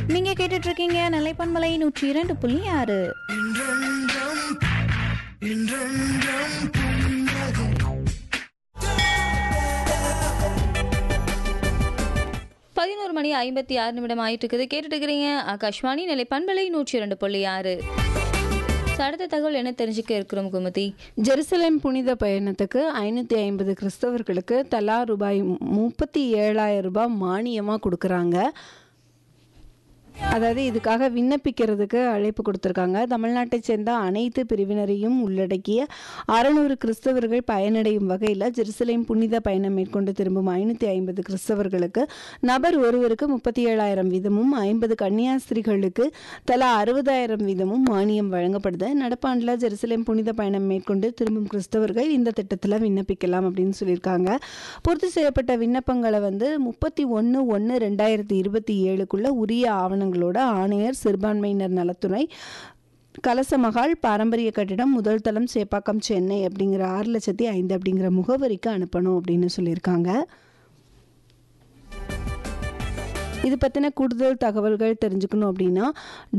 நீங்க கேட்டுட்டு இருக்கீங்க நிலைப்பன்மலை நூற்றி இரண்டு புள்ளி ஆறு பதினோரு மணி ஐம்பத்தி ஆறு நிமிடம் ஆயிட்டு இருக்குது கேட்டுட்டு இருக்கிறீங்க ஆகாஷ்வாணி நிலை பண்பலை நூற்றி இரண்டு புள்ளி ஆறு So, அடுத்த தகவல் என்ன தெரிஞ்சுக்க இருக்கிறோம் குமதி ஜெருசலேம் புனித பயணத்துக்கு ஐநூற்றி ஐம்பது கிறிஸ்தவர்களுக்கு தலா ரூபாய் முப்பத்தி ஏழாயிரம் ரூபாய் மானியமாக கொடுக்குறாங்க அதாவது இதுக்காக விண்ணப்பிக்கிறதுக்கு அழைப்பு கொடுத்துருக்காங்க தமிழ்நாட்டைச் சேர்ந்த அனைத்து பிரிவினரையும் உள்ளடக்கிய அறநூறு கிறிஸ்தவர்கள் பயனடையும் வகையில் ஜெருசலேம் புனித பயணம் மேற்கொண்டு திரும்பும் ஐநூற்றி ஐம்பது கிறிஸ்தவர்களுக்கு நபர் ஒருவருக்கு முப்பத்தி ஏழாயிரம் வீதமும் ஐம்பது கன்னியாஸ்திரிகளுக்கு தலா அறுபதாயிரம் வீதமும் மானியம் வழங்கப்படுது நடப்பாண்டில் ஜெருசலேம் புனித பயணம் மேற்கொண்டு திரும்பும் கிறிஸ்தவர்கள் இந்த திட்டத்தில் விண்ணப்பிக்கலாம் அப்படின்னு சொல்லியிருக்காங்க பூர்த்தி செய்யப்பட்ட விண்ணப்பங்களை வந்து முப்பத்தி ஒன்று ஒன்று ரெண்டாயிரத்தி இருபத்தி ஏழுக்குள்ள உரிய ஆவணங்களோட ஆணையர் சிறுபான்மையினர் நலத்துறை கலசமகால் பாரம்பரிய கட்டிடம் முதல் தளம் சேப்பாக்கம் சென்னை அப்படிங்கிற ஆறு லட்சத்தி ஐந்து அப்படிங்கிற முகவரிக்கு அனுப்பணும் அப்படின்னு சொல்லியிருக்காங்க இது பற்றின கூடுதல் தகவல்கள் தெரிஞ்சுக்கணும் அப்படின்னா